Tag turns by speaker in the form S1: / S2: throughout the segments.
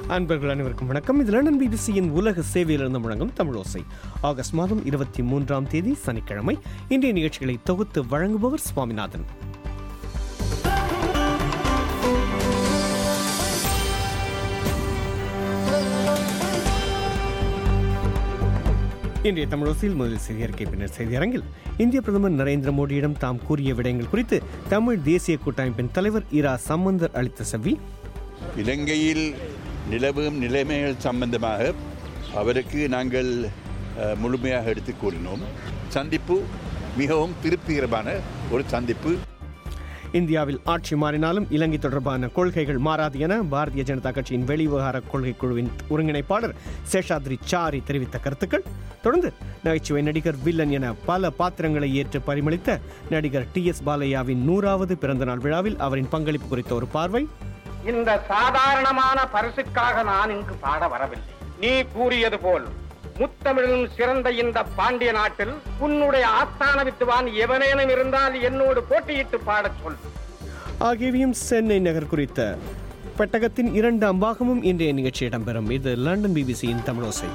S1: அன்பர்கள் அனைவருக்கும் வணக்கம் இது லண்டன் பிபிசியின் உலக சேவையிலிருந்து முழங்கும் தமிழோசை ஆகஸ்ட் மாதம் இருபத்தி மூன்றாம் தேதி சனிக்கிழமை இன்றைய நிகழ்ச்சிகளை தொகுத்து வழங்குபவர் சுவாமிநாதன் இன்றைய தமிழோசையில் முதல் செய்தி அறிக்கை பின்னர் செய்தியரங்கில் இந்திய பிரதமர் நரேந்திர மோடியிடம் தாம் கூறிய விடயங்கள் குறித்து தமிழ் தேசிய கூட்டமைப்பின் தலைவர் இரா சம்பந்தர் அளித்த செவ்வி
S2: இலங்கையில் நிலவும் நிலைமைகள் சம்பந்தமாக அவருக்கு நாங்கள் அஹ், முழுமையாக எடுத்து கூறினோம் சந்திப்பு மிகவும் திருப்திகரமான ஒரு சந்திப்பு
S1: இந்தியாவில் ஆட்சி மாறினாலும் இலங்கை தொடர்பான கொள்கைகள் மாறாது என பாரதிய ஜனதா கட்சியின் வெளிவிவகார கொள்கை குழுவின் ஒருங்கிணைப்பாளர் சேஷாத்ரி சாரி தெரிவித்த கருத்துக்கள் தொடர்ந்து நகைச்சுவை நடிகர் வில்லன் என பல பாத்திரங்களை ஏற்று பரிமளித்த நடிகர் டி எஸ் பாலையாவின் நூறாவது பிறந்தநாள் விழாவில் அவரின் பங்களிப்பு குறித்த ஒரு பார்வை
S3: இந்த சாதாரணமான பரிசுக்காக நான் இங்கு பாட வரவில்லை நீ கூறியது போல் முத்தமிழும் சிறந்த இந்த பாண்டிய நாட்டில் உன்னுடைய ஆஸ்தான வித்துவான் எவனேனும் இருந்தால் என்னோடு போட்டியிட்டு பாடச் சொல்
S1: ஆகியவையும் சென்னை நகர் குறித்த பெட்டகத்தின் இரண்டு அம்பாகமும் இன்றைய நிகழ்ச்சி இடம்பெறும் இது லண்டன் பிபிசியின் தமிழோசை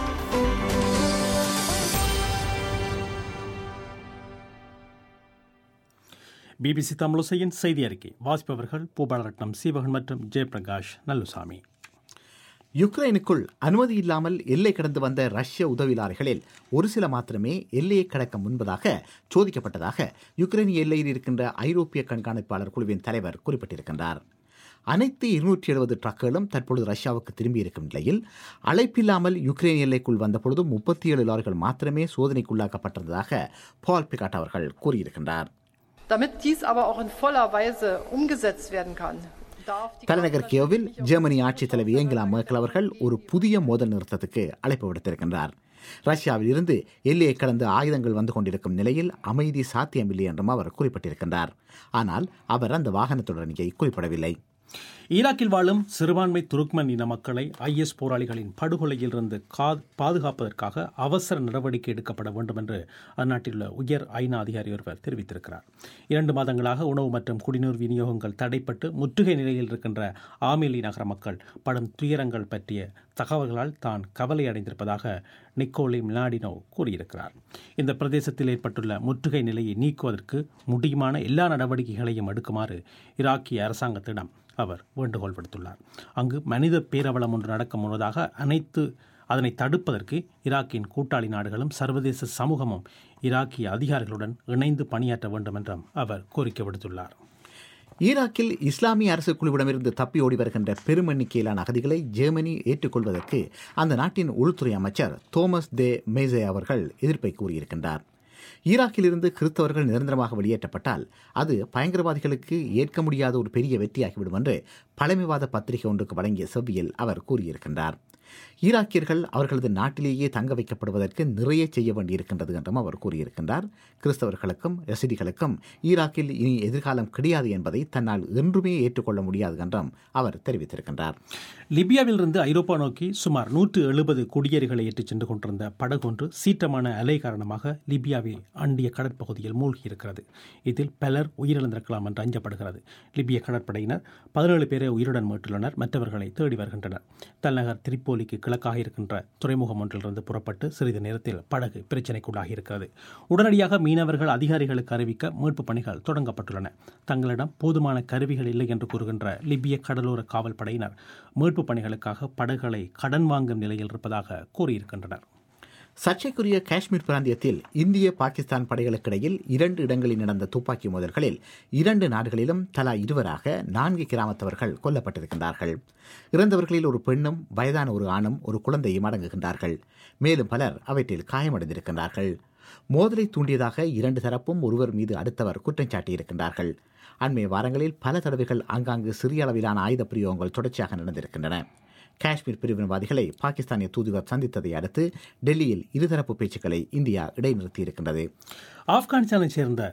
S4: பிபிசி தமிழசையின் செய்தி அறிக்கை வாசிப்பவர்கள் பூபாலரட்னம் சீவகன் மற்றும் ஜெயபிரகாஷ் நல்லுசாமி
S5: யுக்ரைனுக்குள் அனுமதி இல்லாமல் எல்லை கடந்து வந்த ரஷ்ய உதவியாளர்களில் ஒரு சில மாத்திரமே எல்லையை கடக்க முன்பதாக சோதிக்கப்பட்டதாக யுக்ரைன் எல்லையில் இருக்கின்ற ஐரோப்பிய கண்காணிப்பாளர் குழுவின் தலைவர் குறிப்பிட்டிருக்கின்றார் அனைத்து இருநூற்றி எழுபது ட்ரக்குகளும் தற்பொழுது ரஷ்யாவுக்கு திரும்பியிருக்கும் நிலையில் அழைப்பில்லாமல் யுக்ரைன் எல்லைக்குள் வந்தபொழுது முப்பத்தி ஏழு லாரிகள் மாத்திரமே சோதனைக்குள்ளாக்கப்பட்டிருந்ததாக பால் பிகாட் அவர்கள் கூறியிருக்கின்றார்
S6: Damit dies aber auch in voller Weise umgesetzt werden kann, darf die
S5: தலைநகர் கியோவில் ஜெர்மனி ஆட்சித் தலைவி ஏங்கலா மேர்க்கல் அவர்கள் ஒரு புதிய மோதல் நிறுத்தத்துக்கு அழைப்பு விடுத்திருக்கின்றார் ரஷ்யாவில் இருந்து எல்லையை கடந்து ஆயுதங்கள் வந்து கொண்டிருக்கும் நிலையில் அமைதி சாத்தியமில்லை என்றும் அவர் குறிப்பிட்டிருக்கின்றார் ஆனால் அவர் அந்த வாகனத்துடனேயே குறிப்பிடவில்லை
S4: ஈராக்கில் வாழும் சிறுபான்மை துருக்மன் இன மக்களை ஐஎஸ் போராளிகளின் படுகொலையிலிருந்து கா பாதுகாப்பதற்காக அவசர நடவடிக்கை எடுக்கப்பட வேண்டும் என்று அந்நாட்டில் உள்ள உயர் ஐநா அதிகாரி ஒருவர் தெரிவித்திருக்கிறார் இரண்டு மாதங்களாக உணவு மற்றும் குடிநீர் விநியோகங்கள் தடைப்பட்டு முற்றுகை நிலையில் இருக்கின்ற ஆமிலி நகர மக்கள் படும் துயரங்கள் பற்றிய தகவல்களால் தான் கவலை அடைந்திருப்பதாக நிக்கோலி மிலாடினோ கூறியிருக்கிறார் இந்த பிரதேசத்தில் ஏற்பட்டுள்ள முற்றுகை நிலையை நீக்குவதற்கு முடியுமான எல்லா நடவடிக்கைகளையும் எடுக்குமாறு ஈராக்கிய அரசாங்கத்திடம் அவர் வேண்டுகோள் விடுத்துள்ளார் அங்கு மனித பேரவலம் ஒன்று நடக்க முன்னதாக அனைத்து அதனை தடுப்பதற்கு ஈராக்கின் கூட்டாளி நாடுகளும் சர்வதேச சமூகமும் ஈராக்கிய அதிகாரிகளுடன் இணைந்து பணியாற்ற வேண்டும் என்றும் அவர் கோரிக்கை விடுத்துள்ளார்
S5: ஈராக்கில் இஸ்லாமிய அரசு குழுவிடமிருந்து தப்பி ஓடி வருகின்ற பெரும் எண்ணிக்கையிலான அகதிகளை ஜெர்மனி ஏற்றுக்கொள்வதற்கு அந்த நாட்டின் உள்துறை அமைச்சர் தோமஸ் தே மேசே அவர்கள் எதிர்ப்பை கூறியிருக்கின்றார் ஈராக்கிலிருந்து கிறிஸ்தவர்கள் நிரந்தரமாக வெளியேற்றப்பட்டால் அது பயங்கரவாதிகளுக்கு ஏற்க முடியாத ஒரு பெரிய வெற்றியாகிவிடும் என்று பழமைவாத பத்திரிகை ஒன்றுக்கு வழங்கிய செவ்வியில் அவர் கூறியிருக்கின்றார் ஈராக்கியர்கள் அவர்களது நாட்டிலேயே தங்க வைக்கப்படுவதற்கு நிறைய செய்ய வேண்டியிருக்கின்றது என்றும் அவர் கூறியிருக்கின்றார் கிறிஸ்தவர்களுக்கும் ரசிடிகளுக்கும் ஈராக்கில் இனி எதிர்காலம் கிடையாது என்பதை தன்னால் என்றுமே ஏற்றுக்கொள்ள முடியாது என்றும் அவர் தெரிவித்திருக்கின்றார்
S4: லிபியாவிலிருந்து ஐரோப்பா நோக்கி சுமார் நூற்று எழுபது குடியேறிகளை ஏற்றிச் சென்று கொண்டிருந்த படகொன்று சீற்றமான அலை காரணமாக லிபியாவில் அண்டிய கடற்பகுதியில் மூழ்கியிருக்கிறது இதில் பலர் உயிரிழந்திருக்கலாம் என்று அஞ்சப்படுகிறது லிபிய கடற்படையினர் பதினேழு பேரை உயிருடன் மீட்டுள்ளனர் மற்றவர்களை தேடி வருகின்றனர் தலைநகர் திரிப்போலிக்கு கிழக்காக இருக்கின்ற துறைமுகம் ஒன்றிலிருந்து புறப்பட்டு சிறிது நேரத்தில் படகு பிரச்சினைக்குள்ளாகி இருக்கிறது உடனடியாக மீனவர்கள் அதிகாரிகளுக்கு அறிவிக்க மீட்புப் பணிகள் தொடங்கப்பட்டுள்ளன தங்களிடம் போதுமான கருவிகள் இல்லை என்று கூறுகின்ற லிபிய கடலோர காவல் படையினர் மீட்புப் பணிகளுக்காக படகுகளை கடன் வாங்கும் நிலையில் இருப்பதாக கூறியிருக்கின்றனர்
S5: சர்ச்சைக்குரிய காஷ்மீர் பிராந்தியத்தில் இந்திய பாகிஸ்தான் படைகளுக்கிடையில் இரண்டு இடங்களில் நடந்த துப்பாக்கி மோதல்களில் இரண்டு நாடுகளிலும் தலா இருவராக நான்கு கிராமத்தவர்கள் கொல்லப்பட்டிருக்கின்றார்கள் இறந்தவர்களில் ஒரு பெண்ணும் வயதான ஒரு ஆணும் ஒரு குழந்தையும் அடங்குகின்றார்கள் மேலும் பலர் அவற்றில் காயமடைந்திருக்கின்றார்கள் மோதலை தூண்டியதாக இரண்டு தரப்பும் ஒருவர் மீது அடுத்தவர் குற்றம் சாட்டியிருக்கின்றார்கள் அண்மைய வாரங்களில் பல தடவைகள் ஆங்காங்கு சிறிய அளவிலான ஆயுத பிரயோகங்கள் தொடர்ச்சியாக நடந்திருக்கின்றன காஷ்மீர் பிரிவினவாதிகளை பாகிஸ்தானிய தூதுவர் சந்தித்ததை அடுத்து டெல்லியில் இருதரப்பு பேச்சுக்களை இந்தியா இடைநிறுத்தியிருக்கின்றது
S4: ஆப்கானிஸ்தானைச் சேர்ந்த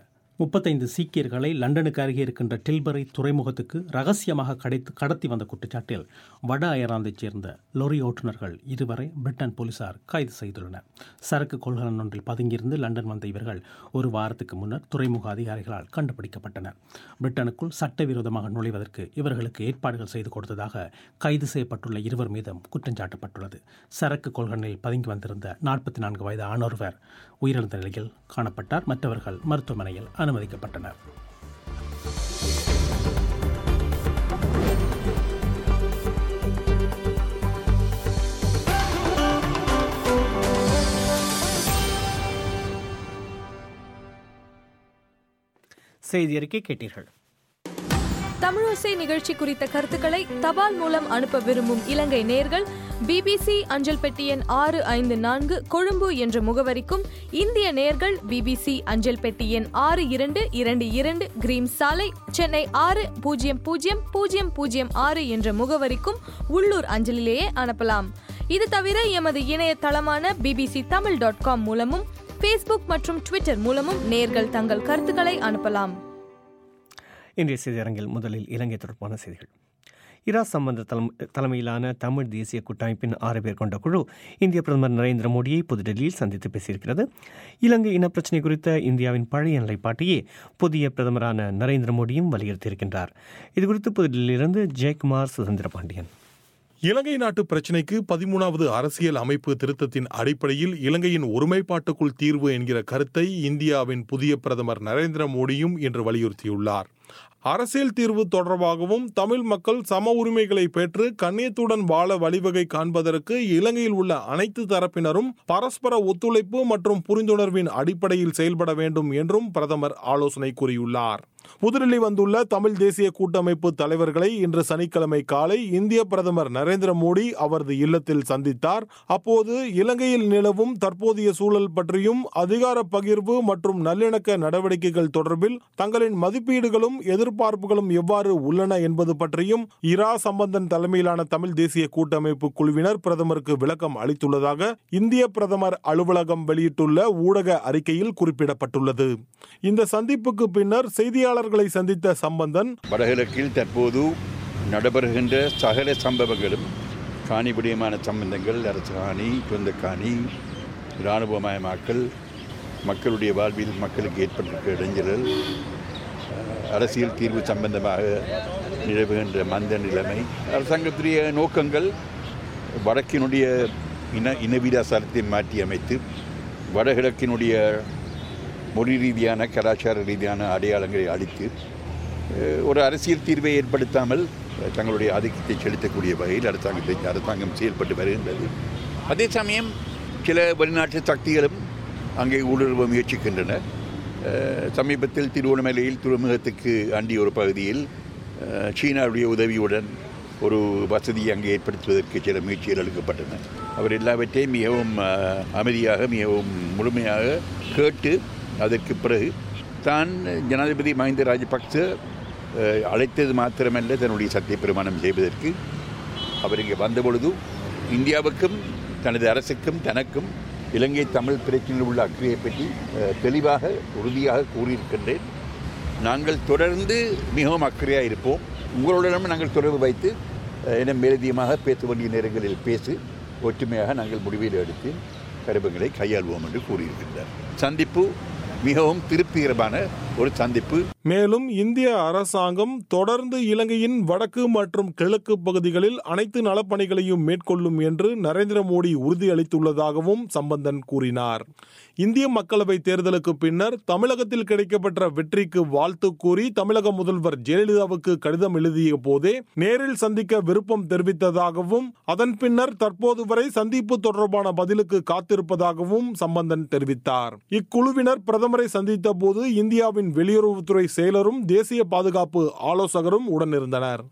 S4: முப்பத்தைந்து சீக்கியர்களை லண்டனுக்கு அருகே இருக்கின்ற டில்பரி துறைமுகத்துக்கு ரகசியமாக கடைத்து கடத்தி வந்த குற்றச்சாட்டில் வட அயர்லாந்தைச் சேர்ந்த லொரி ஓட்டுநர்கள் இருவரை பிரிட்டன் போலீசார் கைது செய்துள்ளனர் சரக்கு கொள்கலன் ஒன்றில் பதுங்கியிருந்து லண்டன் வந்த இவர்கள் ஒரு வாரத்துக்கு முன்னர் துறைமுக அதிகாரிகளால் கண்டுபிடிக்கப்பட்டனர் பிரிட்டனுக்குள் சட்டவிரோதமாக நுழைவதற்கு இவர்களுக்கு ஏற்பாடுகள் செய்து கொடுத்ததாக கைது செய்யப்பட்டுள்ள இருவர் மீதும் குற்றஞ்சாட்டப்பட்டுள்ளது சரக்கு கொள்கலனில் பதுங்கி வந்திருந்த நாற்பத்தி நான்கு வயது ஆணொருவர் உயிரிழந்த நிலையில் காணப்பட்டார் மற்றவர்கள் மருத்துவமனையில் அனுமதிக்கப்பட்டனர்
S1: செய்தி அறிக்கை கேட்டீர்கள்
S7: தமிழோசை நிகழ்ச்சி குறித்த கருத்துக்களை தபால் மூலம் அனுப்ப விரும்பும் இலங்கை நேர்கள் பிபிசி அஞ்சல் பெட்டி எண் ஆறு ஐந்து நான்கு கொழும்பு என்ற முகவரிக்கும் இந்திய நேர்கள் பிபிசி அஞ்சல் பெட்டி எண் ஆறு இரண்டு இரண்டு இரண்டு கிரீம் சாலை சென்னை ஆறு பூஜ்ஜியம் பூஜ்ஜியம் பூஜ்ஜியம் பூஜ்ஜியம் ஆறு என்ற முகவரிக்கும் உள்ளூர் அஞ்சலிலேயே அனுப்பலாம் இது தவிர எமது இணையதளமான பிபிசி தமிழ் டாட் காம் மூலமும் ஃபேஸ்புக் மற்றும் ட்விட்டர் மூலமும் நேர்கள் தங்கள் கருத்துக்களை அனுப்பலாம்
S1: இன்றைய செய்தியரங்கில் முதலில் இலங்கை தொடர்பான செய்திகள் இரா சம்பந்த தலம் தலைமையிலான தமிழ் தேசிய கூட்டமைப்பின் ஆறு பேர் கொண்ட குழு இந்திய பிரதமர் நரேந்திர மோடியை புதுடெல்லியில் சந்தித்து பேசியிருக்கிறது இலங்கை இனப்பிரச்சினை குறித்த இந்தியாவின் பழைய நிலைப்பாட்டையே புதிய பிரதமரான நரேந்திர மோடியும் வலியுறுத்தியிருக்கின்றார் இதுகுறித்து புதுடெல்லியிலிருந்து ஜெயக்குமார் சுதந்திர பாண்டியன்
S8: இலங்கை நாட்டு பிரச்சினைக்கு பதிமூணாவது அரசியல் அமைப்பு திருத்தத்தின் அடிப்படையில் இலங்கையின் ஒருமைப்பாட்டுக்குள் தீர்வு என்கிற கருத்தை இந்தியாவின் புதிய பிரதமர் நரேந்திர மோடியும் இன்று வலியுறுத்தியுள்ளார் அரசியல் தீர்வு தொடர்பாகவும் தமிழ் மக்கள் சம உரிமைகளை பெற்று கண்ணியத்துடன் வாழ வழிவகை காண்பதற்கு இலங்கையில் உள்ள அனைத்து தரப்பினரும் பரஸ்பர ஒத்துழைப்பு மற்றும் புரிந்துணர்வின் அடிப்படையில் செயல்பட வேண்டும் என்றும் பிரதமர் ஆலோசனை கூறியுள்ளார் புதுடில்லி வந்துள்ள தமிழ் தேசிய கூட்டமைப்பு தலைவர்களை இன்று சனிக்கிழமை காலை இந்திய பிரதமர் நரேந்திர மோடி அவரது இல்லத்தில் சந்தித்தார் அப்போது இலங்கையில் நிலவும் தற்போதைய சூழல் பற்றியும் அதிகார பகிர்வு மற்றும் நல்லிணக்க நடவடிக்கைகள் தொடர்பில் தங்களின் மதிப்பீடுகளும் எதிர்பார்ப்புகளும் எவ்வாறு உள்ளன என்பது பற்றியும் இரா சம்பந்தன் தலைமையிலான தமிழ் தேசிய கூட்டமைப்பு குழுவினர் பிரதமருக்கு விளக்கம் அளித்துள்ளதாக இந்திய பிரதமர் அலுவலகம் வெளியிட்டுள்ள ஊடக அறிக்கையில் குறிப்பிடப்பட்டுள்ளது இந்த சந்திப்புக்கு பின்னர் செய்தியாளர்களை சந்தித்த சம்பந்தன்
S2: வடகிழக்கில் தற்போது நடைபெறுகின்ற சகல சம்பவங்களும் காணி விடயமான சம்பந்தங்கள் அரசு காணி சொந்த காணி இராணுவமயமாக்கல் மக்களுடைய வாழ்வில் மக்களுக்கு ஏற்பட்டிருக்கிற இடைஞ்சல்கள் அஹ், அரசியல் தீர்வு சம்பந்தமாக நிலவுகின்ற மந்த நிலைமை அரசாங்கத்துடைய நோக்கங்கள் வடக்கினுடைய இன இனவீராசாரத்தை மாற்றி அமைத்து வடகிழக்கினுடைய மொழி ரீதியான கலாச்சார ரீதியான அடையாளங்களை அளித்து அஹ், ஒரு அரசியல் தீர்வை ஏற்படுத்தாமல் அஹ், தங்களுடைய ஆதிக்கத்தை செலுத்தக்கூடிய வகையில் அரசாங்கத்தை அரசாங்கம் செயல்பட்டு வருகின்றது அதே சமயம் சில வெளிநாட்டு சக்திகளும் அங்கே ஊடுருவ முயற்சிக்கின்றன அஹ், சமீபத்தில் திருவண்ணாமலையில் துறைமுகத்துக்கு அண்டி ஒரு பகுதியில் அஹ், சீனாவுடைய உதவியுடன் ஒரு வசதியை அங்கே ஏற்படுத்துவதற்கு சில முயற்சிகள் எடுக்கப்பட்டன அவர் எல்லாவற்றையும் மிகவும் அஹ், அமைதியாக மிகவும் முழுமையாக கேட்டு அதற்கு பிறகு தான் ஜனாதிபதி மஹிந்த ராஜபக்ச அஹ், அழைத்தது மாத்திரமல்ல தன்னுடைய சத்திய பிரமாணம் செய்வதற்கு அவர் இங்கே வந்தபொழுது இந்தியாவுக்கும் தனது அரசுக்கும் தனக்கும் இலங்கை தமிழ் பிரச்சனையில் உள்ள அக்கறையை பற்றி அஹ், தெளிவாக உறுதியாக கூறியிருக்கின்றேன் நாங்கள் தொடர்ந்து மிகவும் அக்கறையாக இருப்போம் உங்களுடனும் நாங்கள் தொடர்பு வைத்து அஹ், இன்னும் மேலதிகமாக பேச வேண்டிய நேரங்களில் பேசி ஒற்றுமையாக நாங்கள் முடிவில் எடுத்து கருபங்களை கையாள்வோம் என்று கூறியிருக்கின்றார் சந்திப்பு மிகவும் திருப்திகரமான ஒரு சந்திப்பு
S8: மேலும் இந்திய அரசாங்கம் தொடர்ந்து இலங்கையின் வடக்கு மற்றும் கிழக்கு பகுதிகளில் அனைத்து நலப்பணிகளையும் மேற்கொள்ளும் என்று நரேந்திர மோடி உறுதியளித்துள்ளதாகவும் சம்பந்தன் கூறினார் இந்திய மக்களவை தேர்தலுக்கு பின்னர் தமிழகத்தில் கிடைக்கப்பெற்ற வெற்றிக்கு வாழ்த்து கூறி தமிழக முதல்வர் ஜெயலலிதாவுக்கு கடிதம் எழுதிய போதே நேரில் சந்திக்க விருப்பம் தெரிவித்ததாகவும் அதன் பின்னர் தற்போது வரை சந்திப்பு தொடர்பான பதிலுக்கு காத்திருப்பதாகவும் சம்பந்தன் தெரிவித்தார் இக்குழுவினர் பிரதமரை சந்தித்த போது இந்தியாவின் வெளியுறவுத்துறை செயலரும் தேசிய பாதுகாப்பு ஆலோசகரும் உடனிருந்தனர்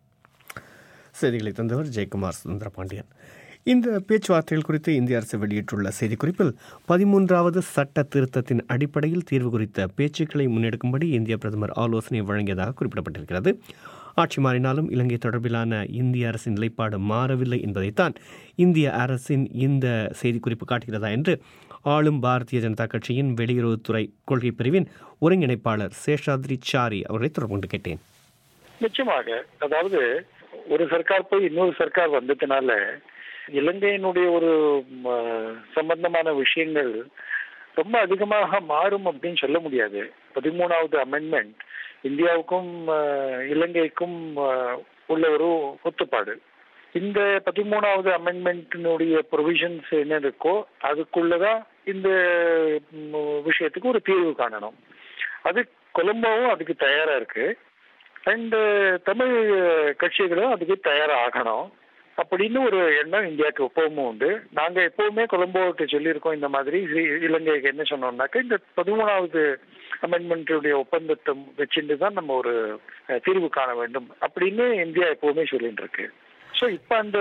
S1: செய்திகளை தந்தவர் ஜெயக்குமார் சுந்தர பாண்டியன் இந்த பேச்சுவார்த்தைகள் குறித்து இந்திய அரசு வெளியிட்டுள்ள செய்திக்குறிப்பில் பதிமூன்றாவது சட்ட திருத்தத்தின் அடிப்படையில் தீர்வு குறித்த பேச்சுக்களை முன்னெடுக்கும்படி இந்திய பிரதமர் ஆலோசனை வழங்கியதாக குறிப்பிடப்பட்டிருக்கிறது ஆட்சி மாறினாலும் இலங்கை தொடர்பிலான இந்திய அரசின் நிலைப்பாடு மாறவில்லை என்பதைத்தான் இந்திய அரசின் இந்த செய்திக்குறிப்பு காட்டுகிறதா என்று ஆளும் பாரதிய ஜனதா கட்சியின் வெளியுறவுத்துறை கொள்கை பிரிவின் ஒருங்கிணைப்பாளர் சேஷாத்ரி சாரி அவர்களை தொடர்பு கொண்டு கேட்டேன்
S9: நிச்சயமாக அதாவது ஒரு சர்க்கார் போய் இன்னொரு சர்க்கார் வந்ததுனால இலங்கையினுடைய ஒரு ம, சம்பந்தமான விஷயங்கள் ரொம்ப அதிகமாக மாறும் அப்படின்னு சொல்ல முடியாது பதிமூணாவது அமெண்ட்மெண்ட் இந்தியாவுக்கும் அஹ், இலங்கைக்கும் அஹ், உள்ள ஒரு ஒத்துப்பாடு இந்த பதிமூணாவது அமெண்ட்மெண்ட்டினுடைய ப்ரொவிஷன்ஸ் என்ன இருக்கோ அதுக்குள்ளதான் இந்த ம், விஷயத்துக்கு ஒரு தீர்வு காணணும் அது கொலம்போவும் அதுக்கு தயாரா இருக்கு அண்ட் தமிழ் கட்சிகளும் அதுக்கு தயாராகணும் அப்படின்னு ஒரு எண்ணம் இந்தியாவுக்கு எப்பவுமே உண்டு நாங்க எப்பவுமே கொலம்போவுக்கு சொல்லியிருக்கோம் இந்த மாதிரி இ- இலங்கைக்கு என்ன சொன்னோம்னாக்க இந்த பதிமூணாவது அமெண்ட்மெண்ட்டுடைய ஒப்பந்தத்தை வச்சுட்டு தான் நம்ம ஒரு அஹ், தீர்வு காண வேண்டும் அப்படின்னு இந்தியா எப்பவுமே சொல்லிட்டு இருக்கு ஸோ இப்போ அந்த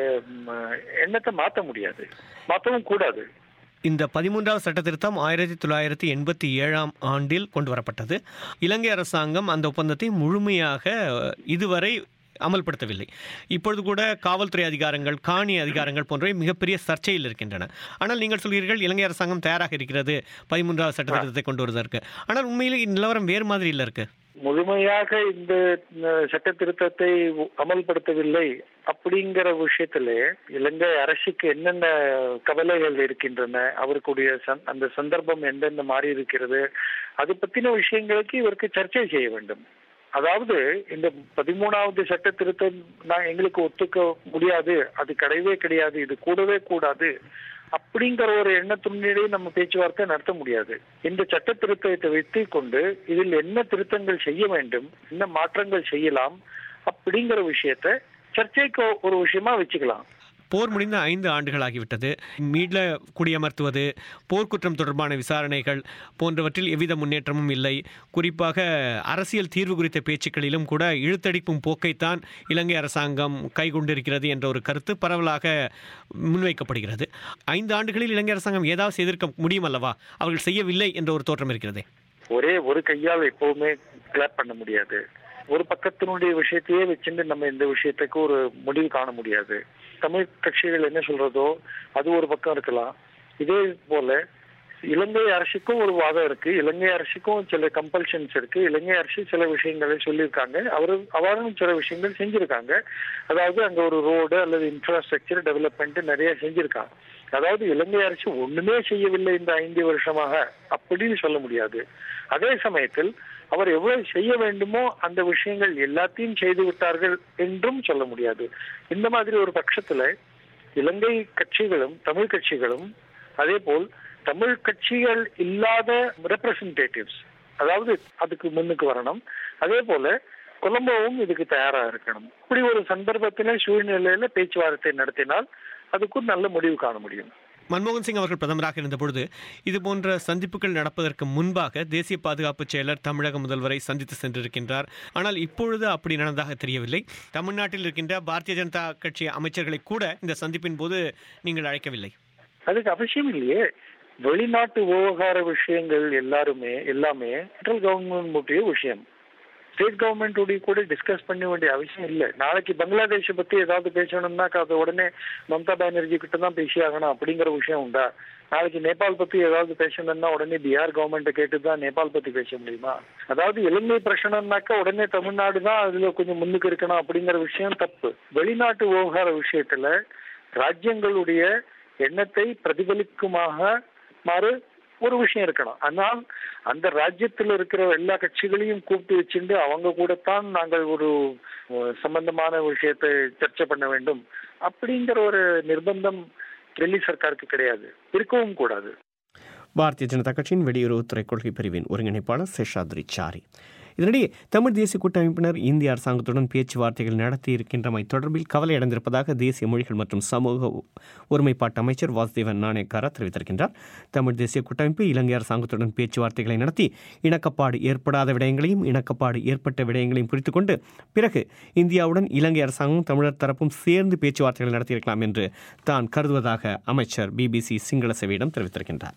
S9: ம், எண்ணத்தை மாற்ற முடியாது மாற்றவும் கூடாது
S1: இந்த பதிமூன்றாவது சட்ட திருத்தம் ஆயிரத்தி தொள்ளாயிரத்தி எண்பத்தி ஏழாம் ஆண்டில் கொண்டு வரப்பட்டது இலங்கை அரசாங்கம் அந்த ஒப்பந்தத்தை முழுமையாக அஹ், இதுவரை அமல்படுத்தவில்லை இப்பொழுது கூட காவல்துறை அதிகாரங்கள் காணி அதிகாரங்கள் போன்றவை மிகப்பெரிய சர்ச்சையில் இருக்கின்றன ஆனால் நீங்கள் சொல்கிறீர்கள் இலங்கை அரசாங்கம் தயாராக இருக்கிறது பதிமூன்றாவது சட்ட திருத்தத்தை கொண்டு வருவதற்கு ஆனால் உண்மையில் நிலவரம் வேறு மாதிரி இல்லை இருக்கு
S9: முழுமையாக இந்த அஹ், சட்ட திருத்தத்தை அமல்படுத்தவில்லை அப்படிங்கிற விஷயத்துல இலங்கை அரசுக்கு என்னென்ன கவலைகள் இருக்கின்றன அவருக்குடைய சந்- அந்த சந்தர்ப்பம் எந்தெந்த மாறி இருக்கிறது அது பத்தின விஷயங்களுக்கு இவருக்கு சர்ச்சை செய்ய வேண்டும் அதாவது இந்த பதிமூணாவது சட்ட திருத்தம் நான் எங்களுக்கு ஒத்துக்க முடியாது அது கிடையவே கிடையாது இது கூடவே கூடாது அப்படிங்கிற ஒரு எண்ணத்துணிலே நம்ம பேச்சுவார்த்தை நடத்த முடியாது இந்த சட்ட திருத்தத்தை வைத்து கொண்டு இதில் என்ன திருத்தங்கள் செய்ய வேண்டும் என்ன மாற்றங்கள் செய்யலாம் அப்படிங்கிற விஷயத்த சர்ச்சைக்கு ஒரு விஷயமா வச்சுக்கலாம்
S1: போர் முடிந்த ஐந்து ஆண்டுகள் ஆகிவிட்டது மீள குடியமர்த்துவது போர்க்குற்றம் தொடர்பான விசாரணைகள் போன்றவற்றில் எவ்வித முன்னேற்றமும் இல்லை குறிப்பாக அரசியல் தீர்வு குறித்த பேச்சுக்களிலும் கூட இழுத்தடிப்பும் போக்கைத்தான் இலங்கை அரசாங்கம் கைகொண்டிருக்கிறது என்ற ஒரு கருத்து பரவலாக முன்வைக்கப்படுகிறது ஐந்து ஆண்டுகளில் இலங்கை அரசாங்கம் ஏதாவது செய்திருக்க முடியும் அல்லவா அவர்கள் செய்யவில்லை என்ற ஒரு தோற்றம் இருக்கிறதே
S9: ஒரே ஒரு கையால் எப்பவுமே கிளாப் பண்ண முடியாது ஒரு பக்கத்தினுடைய விஷயத்தையே வச்சுட்டு நம்ம இந்த விஷயத்துக்கு ஒரு முடிவு காண முடியாது தமிழ் கட்சிகள் என்ன சொல்றதோ அது ஒரு பக்கம் இருக்கலாம் இதே போல இலங்கை அரசுக்கும் ஒரு வாதம் இருக்கு இலங்கை அரசுக்கும் சில கம்பல்ஷன்ஸ் இருக்கு இலங்கை அரசு சில விஷயங்களை சொல்லியிருக்காங்க அவரு அவரும் சில விஷயங்கள் செஞ்சிருக்காங்க அதாவது அங்க ஒரு ரோடு அல்லது இன்ஃப்ராஸ்ட்ரக்சர் டெவலப்மெண்ட் நிறைய செஞ்சிருக்காங்க அதாவது இலங்கை அரசு ஒண்ணுமே செய்யவில்லை இந்த ஐந்து வருஷமாக அப்படின்னு சொல்ல முடியாது அதே சமயத்தில் அவர் எவ்வளவு செய்ய வேண்டுமோ அந்த விஷயங்கள் எல்லாத்தையும் செய்து விட்டார்கள் என்றும் சொல்ல முடியாது இந்த மாதிரி ஒரு பட்சத்துல இலங்கை கட்சிகளும் தமிழ் கட்சிகளும் அதே போல் தமிழ் கட்சிகள் இல்லாத ரெப்ரசன்டேட்டிவ்ஸ் அதாவது அதுக்கு முன்னுக்கு வரணும் அதே போல கொலம்போவும் இதுக்கு தயாரா இருக்கணும் இப்படி ஒரு சந்தர்ப்பத்தில சூழ்நிலையில பேச்சுவார்த்தை நடத்தினால் அதுக்கு ஒரு நல்ல முடிவு காண முடியும்
S1: மன்மோகன் சிங் அவர்கள் பிரதமராக இருந்த பொழுது இது போன்ற சந்திப்புகள் நடப்பதற்கு முன்பாக தேசிய பாதுகாப்பு செயலர் தமிழக முதல்வரை சந்தித்து சென்றிருக்கின்றார் ஆனால் இப்பொழுது அப்படி நடந்ததாக தெரியவில்லை தமிழ்நாட்டில் இருக்கின்ற பாரதிய ஜனதா கட்சி அமைச்சர்களை கூட இந்த சந்திப்பின் போது நீங்கள் அழைக்கவில்லை
S9: அதுக்கு அவசியம் இல்லையே வெளிநாட்டு விவகார விஷயங்கள் எல்லாருமே எல்லாமே சென்ட்ரல் கவர்மெண்ட் விஷயம் ஸ்டேட் கவர்மெண்ட் கூட டிஸ்கஸ் பண்ண வேண்டிய அவசியம் இல்லை நாளைக்கு பங்களாதேஷை பத்தி ஏதாவது பேசணும்னாக்கா அதை உடனே மம்தா பானர்ஜி கிட்ட தான் பேசி ஆகணும் அப்படிங்கிற விஷயம் உண்டா நாளைக்கு நேபாள் பத்தி ஏதாவது பேசணும்னா உடனே பீகார் கவர்மெண்ட்டை கேட்டு தான் நேபாள் பத்தி பேச முடியுமா அதாவது இலங்கை பிரச்சனைனாக்கா உடனே தமிழ்நாடு தான் அதுல கொஞ்சம் முன்னுக்கு இருக்கணும் அப்படிங்கிற விஷயம் தப்பு வெளிநாட்டு விவகார விஷயத்துல ராஜ்யங்களுடைய எண்ணத்தை பிரதிபலிக்குமாக மாறு ஒரு விஷயம் இருக்கணும் ஆனால் அந்த ராஜ்யத்தில் இருக்கிற எல்லா கட்சிகளையும் கூப்பிட்டு வச்சுட்டு அவங்க கூடத்தான் நாங்கள் ஒரு அஹ், சம்பந்தமான விஷயத்தை சர்ச்சை பண்ண வேண்டும் அப்படிங்கிற ஒரு நிர்பந்தம் டெல்லி சர்க்காருக்கு கிடையாது இருக்கவும் கூடாது
S1: பாரதிய ஜனதா கட்சியின் வெளியுறவுத்துறை கொள்கை பிரிவின் ஒருங்கிணைப்பாளர் சேஷாத்ரி சாரி இதனிடையே தமிழ் தேசிய கூட்டமைப்பினர் இந்திய அரசாங்கத்துடன் பேச்சுவார்த்தைகள் நடத்தி இருக்கின்றமை தொடர்பில் கவலை அடைந்திருப்பதாக தேசிய மொழிகள் மற்றும் சமூக ஒருமைப்பாட்டு அமைச்சர் வாசுதேவன் நாணயக்காரா தெரிவித்திருக்கின்றார் தமிழ் தேசிய கூட்டமைப்பு இலங்கை அரசாங்கத்துடன் பேச்சுவார்த்தைகளை நடத்தி இணக்கப்பாடு ஏற்படாத விடயங்களையும் இணக்கப்பாடு ஏற்பட்ட விடயங்களையும் குறித்து கொண்டு பிறகு இந்தியாவுடன் இலங்கை அரசாங்கமும் தமிழர் தரப்பும் சேர்ந்து பேச்சுவார்த்தைகள் நடத்தியிருக்கலாம் என்று தான் கருதுவதாக அமைச்சர் பிபிசி சிங்கள சேவையிடம் தெரிவித்திருக்கின்றார்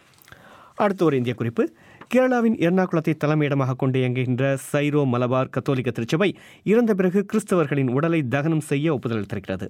S1: அடுத்த ஒரு இந்திய குறிப்பு கேரளாவின் எர்ணாகுளத்தை தலைமையிடமாக கொண்டு இயங்குகின்ற சைரோ மலபார் கத்தோலிக்க திருச்சபை இறந்த பிறகு கிறிஸ்தவர்களின் உடலை தகனம் செய்ய ஒப்புதல் அளித்திருக்கிறது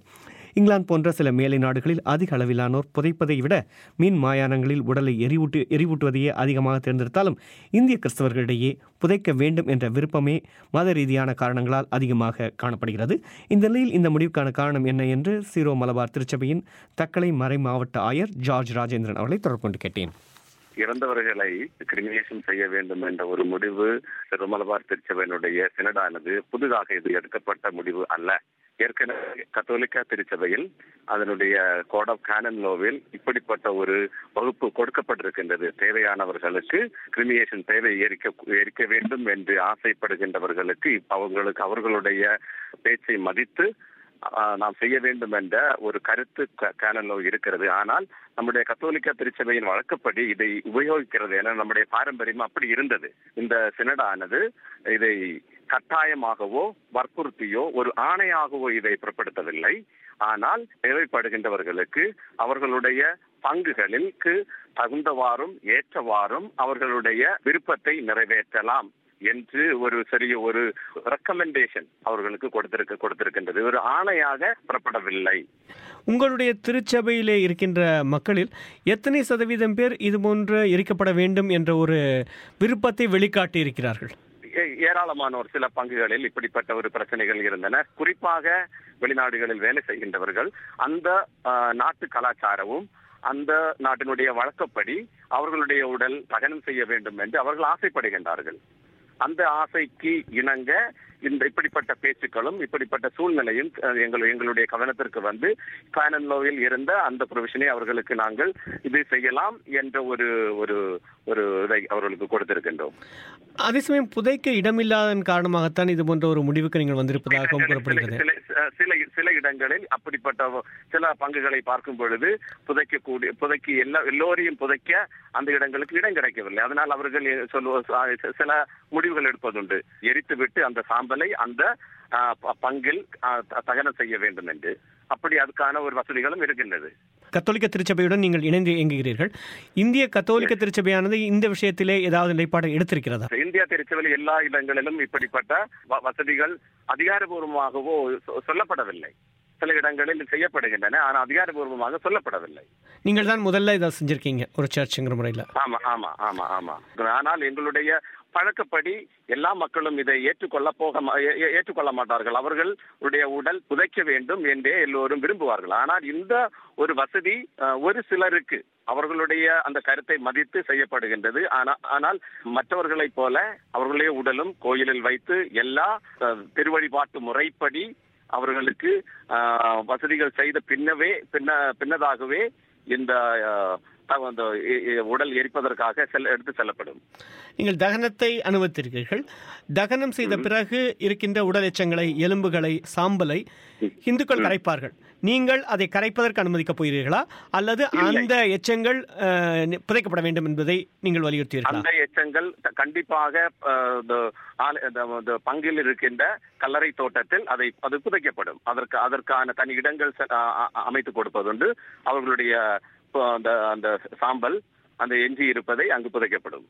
S1: இங்கிலாந்து போன்ற சில மேலை நாடுகளில் அதிக அளவிலானோர் புதைப்பதை விட மீன் மாயானங்களில் உடலை எரிவூட்டு எரிவூட்டுவதையே அதிகமாக தேர்ந்தெடுத்தாலும் இந்திய கிறிஸ்தவர்களிடையே புதைக்க வேண்டும் என்ற விருப்பமே மத ரீதியான காரணங்களால் அதிகமாக காணப்படுகிறது இந்த நிலையில் இந்த முடிவுக்கான காரணம் என்ன என்று சீரோ மலபார் திருச்சபையின் தக்கலை மறை மாவட்ட ஆயர் ஜார்ஜ் ராஜேந்திரன் அவர்களை தொடர்பு கொண்டு கேட்டேன்
S10: இறந்தவர்களை கிரிமினேஷன் செய்ய வேண்டும் என்ற ஒரு முடிவு திருமலபார் திருச்சபையினுடைய சினடானது புதிதாக இது எடுக்கப்பட்ட முடிவு அல்ல ஏற்கனவே கத்தோலிக்கா திருச்சபையில் அதனுடைய கோட் ஆஃப் கேனன் லோவில் இப்படிப்பட்ட ஒரு வகுப்பு கொடுக்கப்பட்டிருக்கின்றது தேவையானவர்களுக்கு கிரிமினேஷன் தேவை எரிக்க எரிக்க வேண்டும் என்று ஆசைப்படுகின்றவர்களுக்கு அவங்களுக்கு அவர்களுடைய பேச்சை மதித்து ஆஹ், நாம் செய்ய வேண்டும் என்ற ஒரு கருத்து க- கேனலோ இருக்கிறது ஆனால் நம்முடைய கத்தோலிக்க திருச்சபையின் வழக்கப்படி இதை உபயோகிக்கிறது என நம்முடைய பாரம்பரியம் அப்படி இருந்தது இந்த சினடானது இதை கட்டாயமாகவோ வற்புறுத்தியோ ஒரு ஆணையாகவோ இதை புறப்படுத்தவில்லை ஆனால் தேவைப்படுகின்றவர்களுக்கு அவர்களுடைய பங்குகளிற்கு தகுந்தவாறும் ஏற்றவாறும் அவர்களுடைய விருப்பத்தை நிறைவேற்றலாம் என்று ஒரு சிறிய ஒரு ரெக்கமெண்டேஷன் அவர்களுக்கு கொடுத்திருக்க கொடுத்திருக்கின்றது ஒரு ஆணையாக புறப்படவில்லை
S1: உங்களுடைய திருச்சபையிலே இருக்கின்ற மக்களில் எத்தனை சதவீதம் பேர் இது போன்று எரிக்கப்பட வேண்டும் என்ற ஒரு விருப்பத்தை வெளிக்காட்டி இருக்கிறார்கள்
S10: ஏ- ஏராளமானோர் சில பங்குகளில் இப்படிப்பட்ட ஒரு பிரச்சனைகள் இருந்தன குறிப்பாக வெளிநாடுகளில் வேலை செய்கின்றவர்கள் அந்த ஆஹ், நாட்டு கலாச்சாரமும் அந்த நாட்டினுடைய வழக்கப்படி அவர்களுடைய உடல் தகனம் செய்ய வேண்டும் என்று அவர்கள் ஆசைப்படுகின்றார்கள் அந்த ஆசைக்கு இணங்க இந்த இப்படிப்பட்ட பேச்சுக்களும் இப்படிப்பட்ட சூழ்நிலையும் அஹ், எங்கள் எங்களுடைய கவனத்திற்கு வந்து கானன் லோவில் இருந்த அந்த ப்ரொவிஷனை அவர்களுக்கு நாங்கள் இது செய்யலாம் என்ற ஒரு ஒரு ஒரு இதை அவர்களுக்கு கொடுத்திருக்கின்றோம்
S1: அதே சமயம் புதைக்க இடமில்லாதன் காரணமாகத்தான் இது போன்ற ஒரு முடிவுக்கு நீங்கள் வந்திருப்பதாகவும் கூறப்படுகிறது
S10: சில சில- சில சில இடங்களில் அப்படிப்பட்ட சில பங்குகளை பார்க்கும் பொழுது புதைக்கக்கூடிய புதைக்கி எல்லா எல்லோரையும் புதைக்க அந்த இடங்களுக்கு இடம் கிடைக்கவில்லை அதனால் அவர்கள் சொல்லுவ சில முடிவுகள் எடுப்பதுண்டு எரித்துவிட்டு அந்த சாம்பலை அந்த ஆ, ப- பங்கில் ஆ, த- தகனம் செய்ய வேண்டும் என்று அப்படி அதுக்கான ஒரு வசதிகளும் இருக்கின்றது
S1: கத்தோலிக்க திருச்சபையுடன் நீங்கள் இணைந்து இயங்குகிறீர்கள் இந்திய கத்தோலிக்க திருச்சபையானது இந்த விஷயத்திலே ஏதாவது நிலைப்பாடு எடுத்திருக்கிறதா
S10: இந்தியா திருச்சபையில் எல்லா இடங்களிலும் இப்படிப்பட்ட வ- வசதிகள் அதிகாரபூர்வமாகவோ சொ- சொல்லப்படவில்லை சில இடங்களில் செய்யப்படுகின்றன ஆனால் அதிகாரபூர்வமாக சொல்லப்படவில்லை
S1: நீங்கள் தான் முதல்ல இதை செஞ்சிருக்கீங்க ஒரு சர்ச்சுங்கிற முறையில்
S10: ஆமா ஆமா ஆமா ஆமா ஆனால் எங்களுடைய பழக்கப்படி எல்லா மக்களும் இதை ஏற்றுக்கொள்ள போக மா- ஏ- ஏ- ஏற்றுக்கொள்ள மாட்டார்கள் அவர்களுடைய உடல் புதைக்க வேண்டும் என்றே எல்லோரும் விரும்புவார்கள் ஆனால் இந்த ஒரு வசதி அஹ், ஒரு சிலருக்கு அவர்களுடைய அந்த கருத்தை மதித்து செய்யப்படுகின்றது ஆனா- ஆனால் மற்றவர்களைப் போல அவர்களுடைய உடலும் கோயிலில் வைத்து எல்லா அஹ், திருவழிபாட்டு முறைப்படி அவர்களுக்கு ஆஹ், வசதிகள் செய்த பின்னவே பின்ன பின்னதாகவே இந்த ஆஹ், த- அந்த எ- எ- உடல் எரிப்பதற்காக செல் எடுத்து செல்லப்படும்
S1: நீங்கள் தகனத்தை அனுமதித்திருக்கிறீர்கள் தகனம் செய்த பிறகு இருக்கின்ற உடல் எச்சங்களை எலும்புகளை சாம்பலை இந்துக்கள் கரைப்பார்கள் நீங்கள் அதை கரைப்பதற்கு அனுமதிக்கப் போகிறீர்களா அல்லது அந்த எச்சங்கள் அஹ், நி- புதைக்கப்பட வேண்டும் என்பதை நீங்கள் வலியுறுத்தீர்களா
S10: அந்த எச்சங்கள் த- கண்டிப்பாக ஆஹ், இந்த ஆல- இந்த- இந்த பங்கில் இருக்கின்ற கல்லறை தோட்டத்தில் அதை அது புதைக்கப்படும் அதற்கு அதற்கான தனி இடங்கள் செ- ஆ- ஆ- அமைத்து கொடுப்பதுண்டு அவர்களுடைய இப்போ அந்த அந்த சாம்பல் அந்த எஞ்சி இருப்பதை அங்கு புதைக்கப்படும்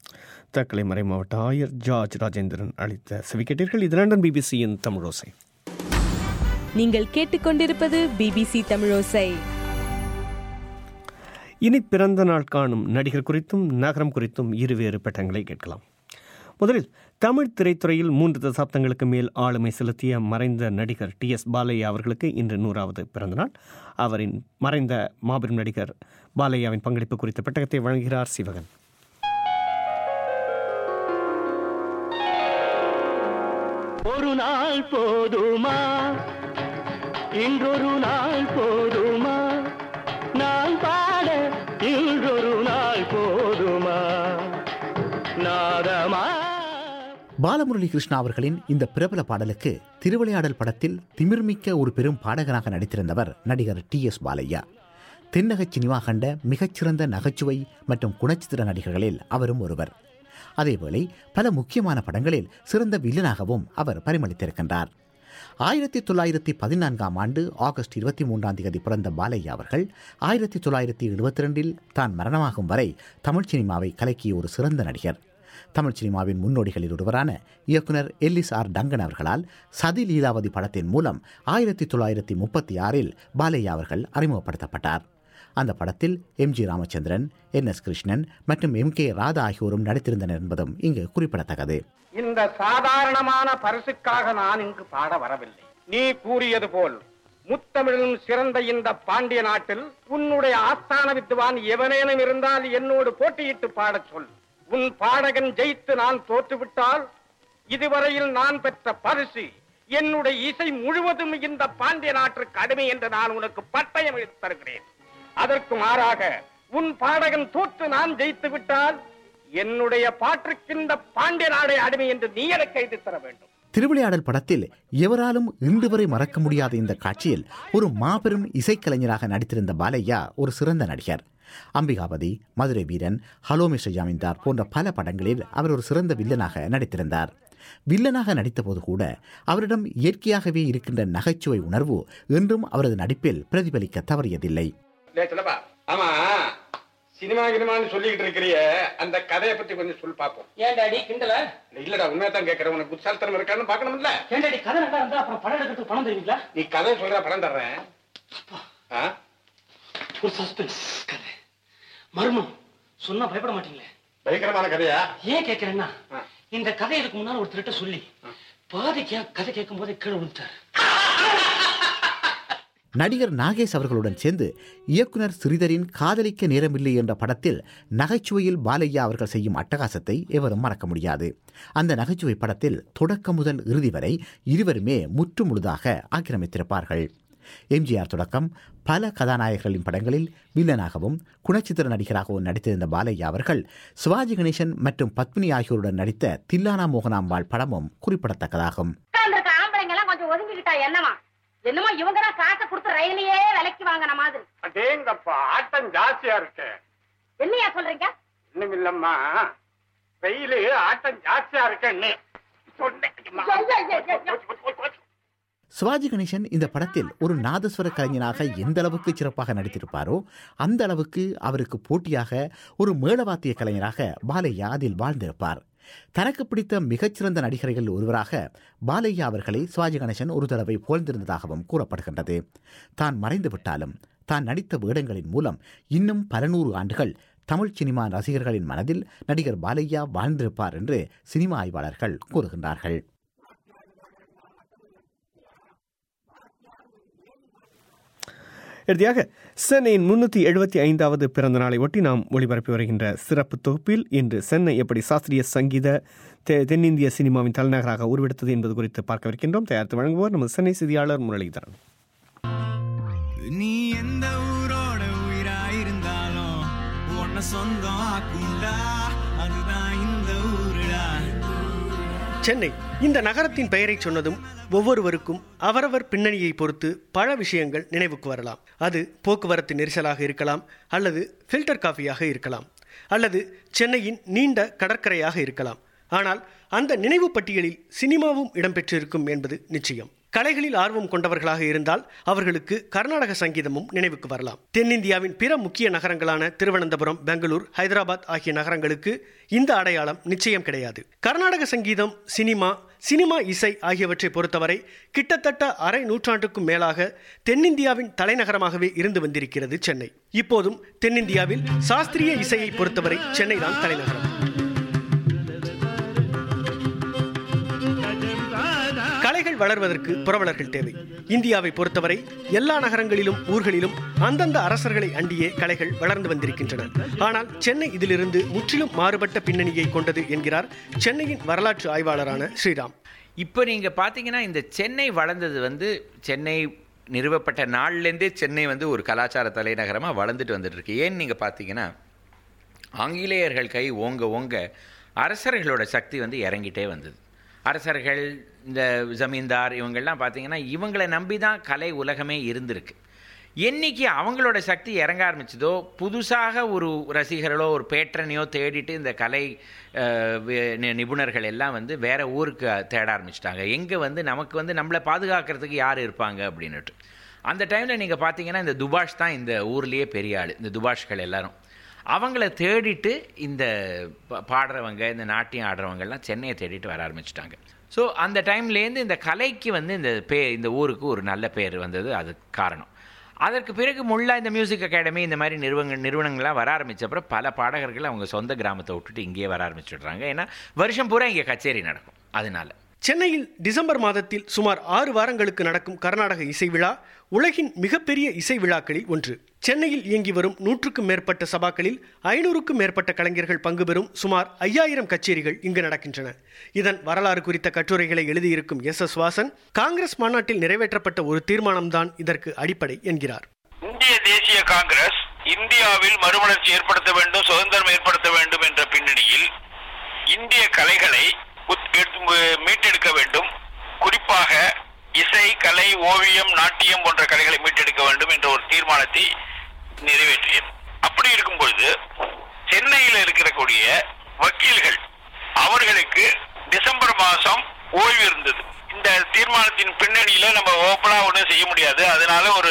S1: தக்கலை மறை மாவட்ட ஆயர் ஜார்ஜ் ராஜேந்திரன் அளித்த செவிக்கேட்டீர்கள் இது லண்டன் பிபிசியின் தமிழோசை
S7: நீங்கள் கேட்டுக்கொண்டிருப்பது பிபிசி தமிழோசை
S1: இனி பிறந்த நாள் காணும் நடிகர் குறித்தும் நகரம் குறித்தும் இருவேறு பட்டங்களை கேட்கலாம் முதலில் தமிழ் திரைத்துறையில் மூன்று தசாப்தங்களுக்கு மேல் ஆளுமை செலுத்திய மறைந்த நடிகர் டி எஸ் பாலையா அவர்களுக்கு இன்று நூறாவது பிறந்தநாள் அவரின் மறைந்த மாபெரும் நடிகர் பாலையாவின் பங்களிப்பு குறித்த பெட்டகத்தை வழங்குகிறார் சிவகன்
S11: ஒரு நாள் போதுமா இன்றொரு நாள் போதுமா நான் பாட இன்றொரு நாள் போதுமா நாதமா
S5: பாலமுரளி கிருஷ்ணா அவர்களின் இந்த பிரபல பாடலுக்கு திருவிளையாடல் படத்தில் திமிர்மிக்க ஒரு பெரும் பாடகராக நடித்திருந்தவர் நடிகர் டி எஸ் பாலையா தென்னக சினிமா கண்ட மிகச்சிறந்த நகைச்சுவை மற்றும் குணச்சித்திர நடிகர்களில் அவரும் ஒருவர் அதேவேளை பல முக்கியமான படங்களில் சிறந்த வில்லனாகவும் அவர் பரிமளித்திருக்கின்றார் ஆயிரத்தி தொள்ளாயிரத்தி பதினான்காம் ஆண்டு ஆகஸ்ட் இருபத்தி மூன்றாம் தேதி பிறந்த பாலையா அவர்கள் ஆயிரத்தி தொள்ளாயிரத்தி எழுபத்தி ரெண்டில் தான் மரணமாகும் வரை தமிழ் சினிமாவை கலக்கிய ஒரு சிறந்த நடிகர் தமிழ் சினிமாவின் முன்னோடிகளில் ஒருவரான இயக்குனர் எல்லிஸ் ஆர் டங்கன் அவர்களால் சதி லீலாவதி படத்தின் மூலம் ஆயிரத்தி தொள்ளாயிரத்தி முப்பத்தி ஆறில் பாலையா அவர்கள் அறிமுகப்படுத்தப்பட்டார் அந்த படத்தில் M G Ramachandran N S Krishnan மற்றும் எம் கே ராதா ஆகியோரும் நடித்திருந்தனர் என்பதும் இங்கு குறிப்பிடத்தக்கது
S3: இந்த சாதாரணமான பரிசுக்காக நான் இங்கு பாட வரவில்லை நீ கூறியது போல் முத்தமிழும் சிறந்த இந்த பாண்டிய நாட்டில் உன்னுடைய ஆஸ்தான வித்துவான் எவனேனும் இருந்தால் என்னோடு போட்டியிட்டு பாடச் சொல் உன் பாடகன் ஜெயித்து நான் தோற்றுவிட்டால் இதுவரையில் நான் பெற்ற பரிசு என்னுடைய இசை முழுவதும் இந்த பாண்டிய நாட்டிற்கு அடிமை என்று நான் உனக்கு பட்டயம் எடுத்து தருகிறேன் அதற்கு மாறாக உன் பாடகன் தோற்று நான் ஜெயித்து விட்டால் என்னுடைய பாட்டுக்கு இந்த பாண்டிய நாடே அடிமை என்று நீ எனக்கு எழுதி தர வேண்டும்
S5: திருவிளையாடல் படத்தில் எவராலும் இன்று வரை மறக்க முடியாத இந்த காட்சியில் ஒரு மாபெரும் இசைக்கலைஞராக நடித்திருந்த பாலையா ஒரு சிறந்த நடிகர் அம்பிகாபதி மதுரை வீரன் ஹலோ மிஸ்டர் ஜாமீன்தார் போன்ற பல படங்களில் அவர் ஒரு சிறந்த வில்லனாக நடித்திருந்தார் வில்லனாக நடித்தபோது கூட அவரிடம் இயற்கையாகவே இருக்கின்ற நகைச்சுவை உணர்வு என்றும் அவரது நடிப்பில் பிரதிபலிக்க தவறியதில்லை
S3: டேய் சிலப்பா ஆமா சினிமா கினிமான்னு சொல்லிக்கிட்டு இருக்கிறிய அந்த கதையை பத்தி கொஞ்சம் சொல்லி பாப்போம்
S12: ஏன் டாடி கிண்டல
S3: இல்லடா உண்மையா தான் கேட்கறேன் உனக்கு புத்தால்தனம் இருக்கான்னு பாக்கணும்ல
S12: ஏன் டாடி கதை நல்லா இருந்தா அப்புறம் படம் எடுக்கிறதுக்கு பணம் தருவீங்களா
S3: நீ கதை சொல்ற படம் தர்றேன் ஆ?
S12: ஒரு சஸ்பென்ஸ் கதை மர்மம் சொன்னா பயப்பட மாட்டீங்களே
S3: பயங்கரமான கதையா
S12: ஏன் கேட்கிறேன்னா இந்த கதை இதுக்கு முன்னால ஒரு திருட்ட சொல்லி பாதி கே கதை கேட்கும் போதே கீழே விழுந்துட்டார்
S5: நடிகர் நாகேஷ் அவர்களுடன் சேர்ந்து இயக்குனர் ஸ்ரீதரின் காதலிக்க நேரமில்லை என்ற படத்தில் நகைச்சுவையில் பாலையா அவர்கள் செய்யும் அட்டகாசத்தை எவரும் மறக்க முடியாது அந்த நகைச்சுவை படத்தில் தொடக்கம் முதல் இறுதி வரை இருவருமே முற்று முழுதாக ஆக்கிரமித்திருப்பார்கள் எம்ஜிஆர் தொடக்கம் பல கதாநாயகர்களின் படங்களில் வில்லனாகவும் குணச்சித்திர நடிகராகவும் நடித்திருந்த பாலையா அவர்கள் சிவாஜி கணேசன் மற்றும் பத்மினி ஆகியோருடன் நடித்த தில்லானா மோகனாம்பாள் படமும் குறிப்பிடத்தக்கதாகும்
S13: உட்கார்ந்திருக்க ஆம்பளைங்க எல்லாம் கொஞ்சம் ஒதுங்கிக்கிட்டா என்னமா என்னமோ இவங்க தான் காசை கொடுத்து ரயிலையே விலைக்கு வாங்கின மாதிரி
S3: அடேங்கப்பா ஆட்டம் ஜாஸ்தியா இருக்கு
S13: என்னையா சொல்றீங்க
S3: இன்னும் இல்லம்மா வெயிலு ஆட்டம் ஜாஸ்தியா இருக்குன்னு சொன்னேன்
S5: சிவாஜி கணேசன் இந்த படத்தில் ஒரு நாதஸ்வர கலைஞனாக எந்த அளவுக்கு சிறப்பாக நடித்திருப்பாரோ அந்த அளவுக்கு அவருக்கு போட்டியாக ஒரு மேளவாத்திய கலைஞராக பாலையா அதில் வாழ்ந்திருப்பார் தனக்கு பிடித்த மிகச்சிறந்த நடிகர்கள் ஒருவராக பாலையா அவர்களை சிவாஜி கணேசன் ஒரு தடவை புகழ்ந்திருந்ததாகவும் கூறப்படுகின்றது தான் மறைந்து விட்டாலும் தான் நடித்த வேடங்களின் மூலம் இன்னும் பல நூறு ஆண்டுகள் தமிழ் சினிமா ரசிகர்களின் மனதில் நடிகர் பாலையா வாழ்ந்திருப்பார் என்று சினிமா ஆய்வாளர்கள் கூறுகின்றார்கள்
S1: இறுதியாக சென்னையின் முன்னூற்றி எழுபத்தி ஐந்தாவது பிறந்த நாளை ஒட்டி நாம் ஒளிபரப்பி வருகின்ற சிறப்பு தொகுப்பில் இன்று சென்னை எப்படி சாஸ்திரிய சங்கீத தெ- தென்னிந்திய சினிமாவின் தலைநகராக உருவெடுத்தது என்பது குறித்து பார்க்கவிருக்கின்றோம் தயாரித்து வழங்குவோர் நமது சென்னை செய்தியாளர் முரளிதரன்
S14: நீ எந்த ஊரோட உயிராயிருந்தாலும் உன்னை சொந்தம் ஆக்குண்டா அதுதான் இந்த ஊருடா
S15: சென்னை இந்த நகரத்தின் பெயரை சொன்னதும் ஒவ்வொருவருக்கும் அவரவர் பின்னணியை பொறுத்து பல விஷயங்கள் நினைவுக்கு வரலாம் அது போக்குவரத்து நெரிசலாக இருக்கலாம் அல்லது ஃபில்டர் காஃபியாக இருக்கலாம் அல்லது சென்னையின் நீண்ட கடற்கரையாக இருக்கலாம் ஆனால் அந்த நினைவு பட்டியலில் சினிமாவும் இடம்பெற்றிருக்கும் என்பது நிச்சயம் கலைகளில் ஆர்வம் கொண்டவர்களாக இருந்தால் அவர்களுக்கு கர்நாடக சங்கீதமும் நினைவுக்கு வரலாம் தென்னிந்தியாவின் பிற முக்கிய நகரங்களான திருவனந்தபுரம் பெங்களூர் ஹைதராபாத் ஆகிய நகரங்களுக்கு இந்த அடையாளம் நிச்சயம் கிடையாது கர்நாடக சங்கீதம் சினிமா சினிமா இசை ஆகியவற்றை பொறுத்தவரை கிட்டத்தட்ட அரை நூற்றாண்டுக்கும் மேலாக தென்னிந்தியாவின் தலைநகரமாகவே இருந்து வந்திருக்கிறது சென்னை இப்போதும் தென்னிந்தியாவில் சாஸ்திரிய இசையை பொறுத்தவரை சென்னை தான் தலைநகரம் கலைகள் வளர்வதற்கு புரவலர்கள் தேவை இந்தியாவை பொறுத்தவரை எல்லா நகரங்களிலும் ஊர்களிலும் அந்தந்த அரசர்களை அண்டியே கலைகள் வளர்ந்து வந்திருக்கின்றன ஆனால் சென்னை இதிலிருந்து முற்றிலும் மாறுபட்ட பின்னணியை கொண்டது என்கிறார் சென்னையின் வரலாற்று ஆய்வாளரான ஸ்ரீராம்
S16: இப்போ நீங்கள் பார்த்தீங்கன்னா இந்த சென்னை வளர்ந்தது வந்து சென்னை நிறுவப்பட்ட நாள்லேருந்தே சென்னை வந்து ஒரு கலாச்சார தலைநகரமாக வளர்ந்துட்டு வந்துட்டு இருக்கு ஏன்னு நீங்கள் பார்த்தீங்கன்னா ஆங்கிலேயர்கள் கை ஓங்க ஓங்க அரசர்களோட சக்தி வந்து இறங்கிட்டே வந்தது அரசர்கள் இந்த ஜமீன்தார் இவங்கெல்லாம் பார்த்தீங்கன்னா இவங்களை நம்பி தான் கலை உலகமே இருந்திருக்கு என்னைக்கு அவங்களோட சக்தி இறங்க ஆரம்பிச்சதோ புதுசாக ஒரு ரசிகர்களோ ஒரு பேட்ரனையோ தேடிட்டு இந்த கலை அஹ், வி- நி- நிபுணர்கள் எல்லாம் வந்து வேற ஊருக்கு தேட ஆரம்பிச்சிட்டாங்க எங்கே வந்து நமக்கு வந்து நம்மளை பாதுகாக்கிறதுக்கு யார் இருப்பாங்க அப்படின்னுட்டு அந்த டைமில் நீங்கள் பார்த்தீங்கன்னா இந்த துபாஷ் தான் இந்த ஊர்லேயே பெரிய ஆள் இந்த துபாஷ்கள் எல்லாரும் அவங்கள தேடிட்டு இந்த பா- பாடுறவங்க இந்த நாட்டியம் ஆடுறவங்கெல்லாம் சென்னையை தேடிட்டு வர ஆரம்பிச்சிட்டாங்க ஸோ அந்த டைம்லேருந்து இந்த கலைக்கு வந்து இந்த பே இந்த ஊருக்கு ஒரு நல்ல பேர் வந்தது அது காரணம் அதற்கு பிறகு முள்ளா இந்த மியூசிக் அகாடமி இந்த மாதிரி நிறுவனங்கள் நிறுவனங்கள்லாம் வர ஆரம்பிச்ச அப்புறம் பல பாடகர்கள் அவங்க சொந்த கிராமத்தை விட்டுட்டு இங்கேயே வர ஆரம்பிச்சுடுறாங்க ஏன்னா வருஷம் பூரா இங்கே கச்சேரி நடக்கும் அதனால
S15: சென்னையில் டிசம்பர் மாதத்தில் சுமார் ஆறு வாரங்களுக்கு நடக்கும் கர்நாடக இசை விழா உலகின் மிகப்பெரிய இசை விழாக்களில் ஒன்று சென்னையில் இயங்கி வரும் நூற்றுக்கும் மேற்பட்ட சபாக்களில் ஐநூறுக்கும் மேற்பட்ட கலைஞர்கள் பங்கு பெறும் சுமார் ஐயாயிரம் கச்சேரிகள் இங்கு நடக்கின்றன இதன் வரலாறு குறித்த கட்டுரைகளை எழுதியிருக்கும் எஸ் எஸ் வாசன் காங்கிரஸ் மாநாட்டில் நிறைவேற்றப்பட்ட ஒரு தீர்மானம்தான் இதற்கு அடிப்படை என்கிறார்
S17: இந்திய தேசிய காங்கிரஸ் இந்தியாவில் மறுமலர்ச்சி ஏற்படுத்த வேண்டும் சுதந்திரம் ஏற்படுத்த வேண்டும் என்ற பின்னணியில் இந்திய கலைகளை உத்- எடுத்து- மீட்டெடுக்க வேண்டும் குறிப்பாக இசை கலை ஓவியம் நாட்டியம் போன்ற கலைகளை மீட்டெடுக்க வேண்டும் என்ற ஒரு தீர்மானத்தை நிறைவேற்றியது அப்படி இருக்கும் பொழுது சென்னையில் இருக்கக்கூடிய வக்கீல்கள் அவர்களுக்கு டிசம்பர் மாதம் ஓய்வு இருந்தது இந்த தீர்மானத்தின் பின்னணியில நம்ம ஓப்பனா ஒன்றும் செய்ய முடியாது அதனால ஒரு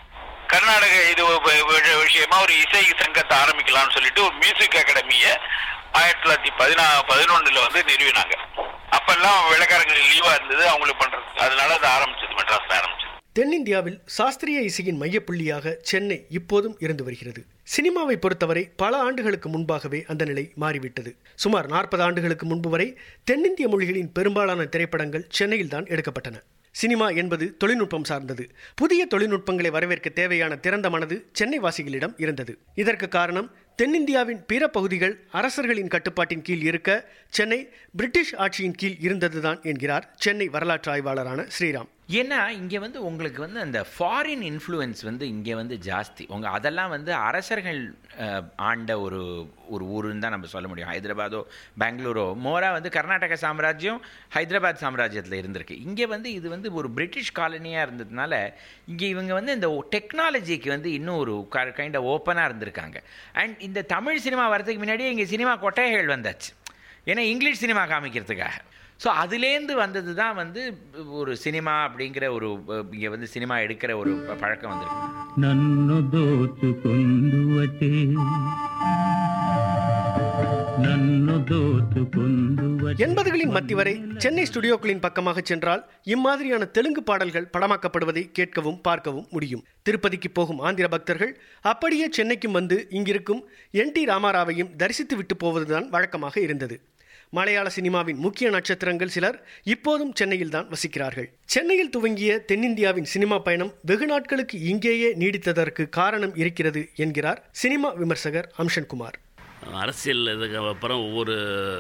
S17: கர்நாடக இது வ- வ- விஷயமா ஒரு இசை சங்கத்தை ஆரம்பிக்கலாம்னு சொல்லிட்டு ஒரு மியூசிக் அகாடமியை ஆயிரத்தி தொள்ளாயிரத்தி பதினா பதினொன்னுல வந்து நிறுவினாங்க அப்பெல்லாம் வெள்ளக்காரங்களுக்கு லீவா இருந்தது அவங்களுக்கு பண்றது அதனால அது ஆரம்பிச்சது மெட்ராஸ்ல ஆரம்பிச்சது
S15: தென்னிந்தியாவில் சாஸ்திரிய இசையின் மையப்புள்ளியாக சென்னை இப்போதும் இருந்து வருகிறது சினிமாவை பொறுத்தவரை பல ஆண்டுகளுக்கு முன்பாகவே அந்த நிலை மாறிவிட்டது சுமார் நாற்பது ஆண்டுகளுக்கு முன்பு வரை தென்னிந்திய மொழிகளின் பெரும்பாலான திரைப்படங்கள் சென்னையில்தான் எடுக்கப்பட்டன சினிமா என்பது தொழில்நுட்பம் சார்ந்தது புதிய தொழில்நுட்பங்களை வரவேற்க தேவையான திறந்த மனது சென்னை வாசிகளிடம் இருந்தது இதற்கு காரணம் தென்னிந்தியாவின் பிற பகுதிகள் அரசர்களின் கட்டுப்பாட்டின் கீழ் இருக்க சென்னை பிரிட்டிஷ் ஆட்சியின் கீழ் இருந்ததுதான் என்கிறார் சென்னை வரலாற்று ஆய்வாளரான ஸ்ரீராம்
S16: ஏன்னா இங்கே வந்து உங்களுக்கு வந்து அந்த ஃபாரின் இன்ஃப்ளூயன்ஸ் வந்து இங்கே வந்து ஜாஸ்தி உங்கள் அதெல்லாம் வந்து அரசர்கள் அஹ், ஆண்ட ஒரு ஒரு ஊருன்னு தான் நம்ம சொல்ல முடியும் ஹைதராபாதோ பெங்களூரோ மோரா வந்து கர்நாடக சாம்ராஜ்யம் ஹைதராபாத் சாம்ராஜ்யத்தில் இருந்திருக்கு இங்கே வந்து இது வந்து ஒரு பிரிட்டிஷ் காலனியாக இருந்ததுனால இங்கே இவங்க வந்து இந்த டெக்னாலஜிக்கு வந்து இன்னும் ஒரு கைண்ட் ஆஃப் ஓப்பனாக இருந்திருக்காங்க அண்ட் இந்த தமிழ் சினிமா வரதுக்கு முன்னாடியே இங்கே சினிமா கொட்டைகள் வந்தாச்சு ஏன்னா இங்கிலீஷ் சினிமா காமிக்கிறதுக்காக ஸோ அதுலேருந்து வந்தது தான் வந்து ஒரு சினிமா அப்படிங்கிற ஒரு இங்கே வந்து சினிமா எடுக்கிற ஒரு ப- பழக்கம் வந்திருக்கு
S11: నన్ను దోచుకుందువటే నన్ను దోచుకుందువటే
S15: எண்பதுகளின் மத்தி வரை சென்னை ஸ்டுடியோக்களின் பக்கமாக சென்றால் இம்மாதிரியான தெலுங்கு பாடல்கள் படமாக்கப்படுவதை கேட்கவும் பார்க்கவும் முடியும் திருப்பதிக்கு போகும் ஆந்திர பக்தர்கள் அப்படியே சென்னைக்கும் வந்து இங்கிருக்கும் என் டி ராமாராவையும் தரிசித்து விட்டு போவதுதான் வழக்கமாக இருந்தது மலையாள சினிமாவின் முக்கிய நட்சத்திரங்கள் சிலர் இப்போதும் சென்னையில்தான் வசிக்கிறார்கள் சென்னையில் துவங்கிய தென்னிந்தியாவின் சினிமா பயணம் வெகு நாட்களுக்கு இங்கேயே நீடித்ததற்கு காரணம் இருக்கிறது என்கிறார் சினிமா விமர்சகர் அம்ஷன் குமார்
S18: அரசியல் இதுக்கு அப்புறம் ஒவ்வொரு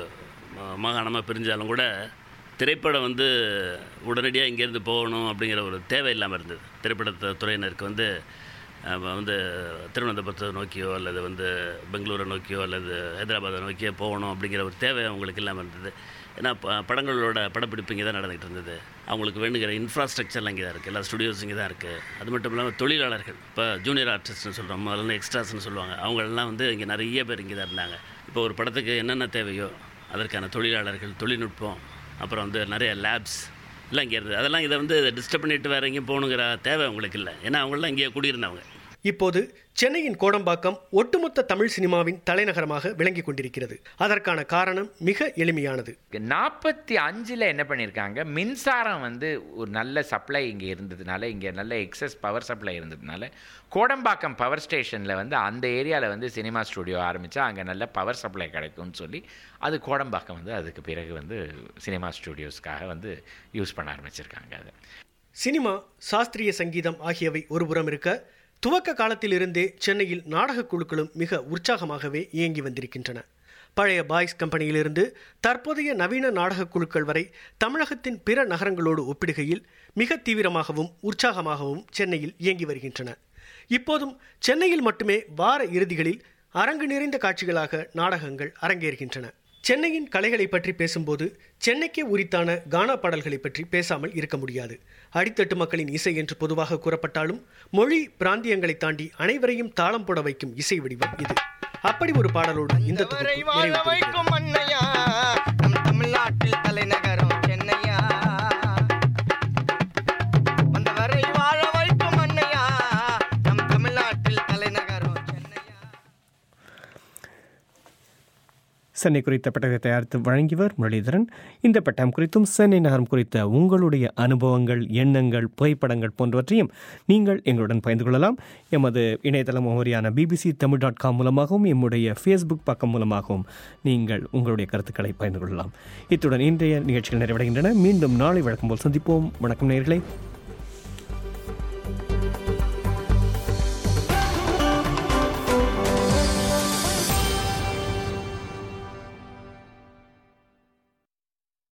S18: மாகாணமாக பிரிஞ்சாலும் கூட திரைப்படம் வந்து உடனடியாக இங்கேருந்து போகணும் அப்படிங்கிற ஒரு தேவை இல்லாமல் இருந்தது திரைப்பட துறையினருக்கு வந்து அஹ், வந்து திருவனந்தபுரத்தை நோக்கியோ அல்லது வந்து பெங்களூரை நோக்கியோ அல்லது ஹைதராபாத்தை நோக்கியோ போகணும் அப்படிங்கிற ஒரு தேவை அவங்களுக்கு இல்லாமல் இருந்தது ஏன்னா ப படங்களோட படப்பிடிப்பு இங்கே தான் நடந்துகிட்டு இருந்தது அவங்களுக்கு வேணுங்கிற இன்ஃப்ராஸ்ட்ரக்சர்லாம் இங்கே தான் இருக்குது எல்லா ஸ்டுடியோஸ் இங்கே தான் இருக்குது அது மட்டும் இல்லாமல் தொழிலாளர்கள் இப்போ ஜூனியர் ஆர்டிஸ்ட்னு சொல்கிறோம் முதல்ல எக்ஸ்ட்ராஸ்னு சொல்லுவாங்க அவங்களெல்லாம் வந்து இங்கே நிறைய பேர் இங்கே தான் இருந்தாங்க இப்போ ஒரு படத்துக்கு என்னென்ன தேவையோ அதற்கான தொழிலாளர்கள் தொழில்நுட்பம் அப்புறம் வந்து நிறைய லேப்ஸ் எல்லாம் இங்கே இருந்தது அதெல்லாம் இதை வந்து டிஸ்டர்ப் பண்ணிட்டு வேறு எங்கேயும் போகணுங்கிற தேவை அவங்களுக்கு இல்லை ஏன்னா அவங்களாம் இங்கேயே குடியிருந்தவங்க
S15: இப்போது சென்னையின் கோடம்பாக்கம் ஒட்டுமொத்த தமிழ் சினிமாவின் தலைநகரமாக விளங்கிக் கொண்டிருக்கிறது அதற்கான காரணம் மிக எளிமையானது
S16: நாற்பத்தி அஞ்சில் என்ன பண்ணியிருக்காங்க மின்சாரம் வந்து ஒரு நல்ல சப்ளை இங்கே இருந்ததுனால இங்கே நல்ல எக்ஸஸ் பவர் சப்ளை இருந்ததுனால கோடம்பாக்கம் பவர் ஸ்டேஷனில் வந்து அந்த ஏரியாவில் வந்து சினிமா ஸ்டுடியோ ஆரம்பித்தா அங்கே நல்ல பவர் சப்ளை கிடைக்கும்னு சொல்லி அது கோடம்பாக்கம் வந்து அதுக்கு பிறகு வந்து சினிமா ஸ்டுடியோஸ்க்காக வந்து யூஸ் பண்ண ஆரம்பிச்சிருக்காங்க அதை
S15: சினிமா சாஸ்திரிய சங்கீதம் ஆகியவை ஒருபுறம் இருக்க துவக்க காலத்திலிருந்தே சென்னையில் நாடகக் குழுக்களும் மிக உற்சாகமாகவே இயங்கி வந்திருக்கின்றன பழைய பாய்ஸ் கம்பெனியிலிருந்து தற்போதைய நவீன நாடகக் குழுக்கள் வரை தமிழகத்தின் பிற நகரங்களோடு ஒப்பிடுகையில் மிக தீவிரமாகவும் உற்சாகமாகவும் சென்னையில் இயங்கி வருகின்றன இப்போதும் சென்னையில் மட்டுமே வார இறுதிகளில் அரங்கு நிறைந்த காட்சிகளாக நாடகங்கள் அரங்கேறுகின்றன சென்னையின் கலைகளை பற்றி பேசும்போது சென்னைக்கே உரித்தான கானா பாடல்களை பற்றி பேசாமல் இருக்க முடியாது அடித்தட்டு மக்களின் இசை என்று பொதுவாக கூறப்பட்டாலும் மொழி பிராந்தியங்களை தாண்டி அனைவரையும் தாளம் போட வைக்கும் இசை வடிவம் இது அப்படி ஒரு பாடலோடு இந்த தொகுப்பு
S19: வாழ
S15: நிறைவு பெறுகிறது.
S19: வைக்கும் மண்ணையா நம் தமிழ்நாட்டில் தலைநகரம் சென்னையா வந்தவரை வாழ வைக்கும் மண்ணையா நம் தமிழ்நாட்டில் தலைநகரம்
S1: சென்னை குறித்த பெட்டகத்தை தயாரித்து வழங்கியவர் முரளிதரன் இந்த பெட்டகம் குறித்தும் சென்னை நகரம் குறித்த உங்களுடைய அனுபவங்கள் எண்ணங்கள் புகைப்படங்கள் போன்றவற்றையும் நீங்கள் எங்களுடன் பகிர்ந்து கொள்ளலாம் எமது இணையதள முகவரியான பிபிசி தமிழ் டாட் காம் மூலமாகவும் எம்முடைய ஃபேஸ்புக் பக்கம் மூலமாகவும் நீங்கள் உங்களுடைய கருத்துக்களை பகிர்ந்து கொள்ளலாம் இத்துடன் இன்றைய நிகழ்ச்சிகள் நிறைவடைகின்றன மீண்டும் நாளை வழக்கம் போல் சந்திப்போம் வணக்கம் நேயர்களே